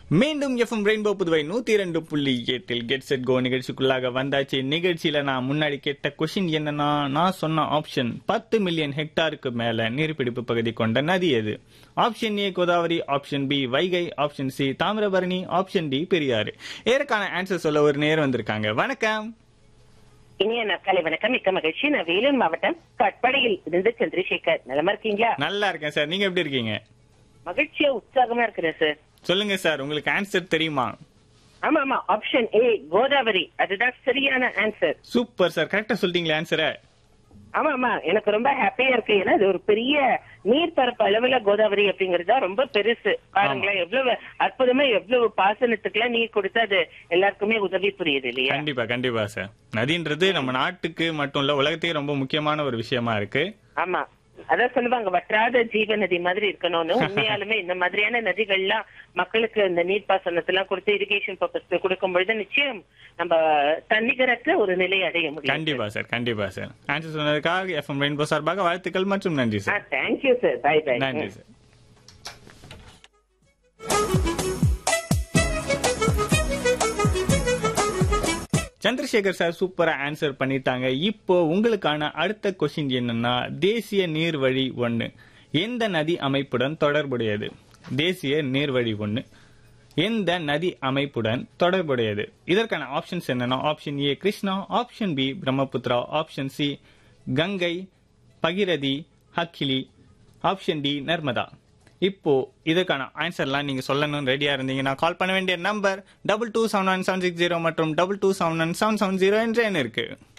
மீண்டும் FM rainbow Puduvai நூத்தி இரண்டு புள்ளி எட்டில் கெட் செட் கோ நிகழ்ச்சிக்குள்ளாக வந்தாச்சு நிகழ்ச்சியில நான் முன்னாடி கேட்ட கொஷின் என்னன்னா நான் சொன்ன ஆப்ஷன் பத்து மில்லியன் ஹெக்டாருக்கு மேல நீர்பிடிப்பு பகுதி கொண்ட நதி எது option A Godavari option B Vaigai option C Thamirabarani option D Periyar ஏற்கான ஆன்சர் சொல்ல ஒரு நேரம் வந்திருக்காங்க வணக்கம் இனிய நற்காலை வணக்கம் மிக்க மகிழ்ச்சி நான் வேலூர் மாவட்டம் கட்படையில் இருந்து சந்திரசேகர் நலமா இருக்கீங்களா நல்லா இருக்கேன் சார் நீங்க எப்படி இருக்கீங்க மகிழ்ச்சியா உற்சாகமா இருக்கிறேன் சார் சொல்லுங்க சார் உங்களுக்கு ஆன்சர் தெரியுமா ஆமா ஆமா ஆப்ஷன் ஏ கோதாவரி அதுதான் சரியான ஆன்சர் சூப்பர் சார் கரெக்டா சொல்லிட்டீங்களா ஆன்சரை ஆமா ஆமா எனக்கு ரொம்ப ஹாப்பியா இருக்கு ஏன்னா இது ஒரு பெரிய நீர்பரப்பு அளவுல கோதாவரி அப்படிங்கிறது தான் ரொம்ப பெருசு பாருங்களேன் எவ்வளவு அற்புதமா எவ்வளவு பாசனத்துக்குலாம் நீர் கொடுத்து அது எல்லாருக்குமே உதவி புரியுது இல்லையா கண்டிப்பா கண்டிப்பா சார் நதின்றது நம்ம நாட்டுக்கு மட்டும் இல்ல உலகத்தையே ரொம்ப முக்கியமான ஒரு விஷயமா இருக்கு ஆமா அதான் சொல்லுவாங்க வற்றாத ஜீவ நதி மாதிரி இருக்கணும்னு உண்மையாலுமே இந்த மாதிரியான நதிகள்லாம் மக்களுக்கு இந்த நீர்ப்பாசனத்தெல்லாம் கொடுத்து இரிகேஷன் பர்பஸ் கொடுக்கும் பொழுது நிச்சயம் நம்ம தன்னிகரற்ற ஒரு நிலை அடைய முடியும் கண்டிப்பா சார் கண்டிப்பா சார் ஆன்சர் சொன்னதுக்காக எஃப்எம் ரெயின்போ சார்பாக வாழ்த்துக்கள் மற்றும் நன்றி sir thank you sir bye bye நன்றி சார் சந்திரசேகர் சார் சூப்பரா ஆன்சர் பண்ணிட்டாங்க இப்போ உங்களுக்கான அடுத்த கொஸ்டின் என்னன்னா தேசிய நீர்வழி ஒண்ணு எந்த நதி அமைப்புடன் தொடர்புடையது தேசிய நீர்வழி ஒண்ணு எந்த நதி அமைப்புடன் தொடர்புடையது இதற்கான ஆப்ஷன்ஸ் என்னன்னா option A Krishna option B Brahmaputra option C Ganga Bhagirathi ஹக்கிலி ஆப்ஷன் டி நர்மதா இப்போ இதற்கான ஆன்சர்லாம் நீங்க சொல்லணும்னு ரெடியா இருந்தீங்கன்னா கால் பண்ண வேண்டிய number double two seven one seven six zero மற்றும் double two seven one seven seven zero என்ற எண் இருக்கு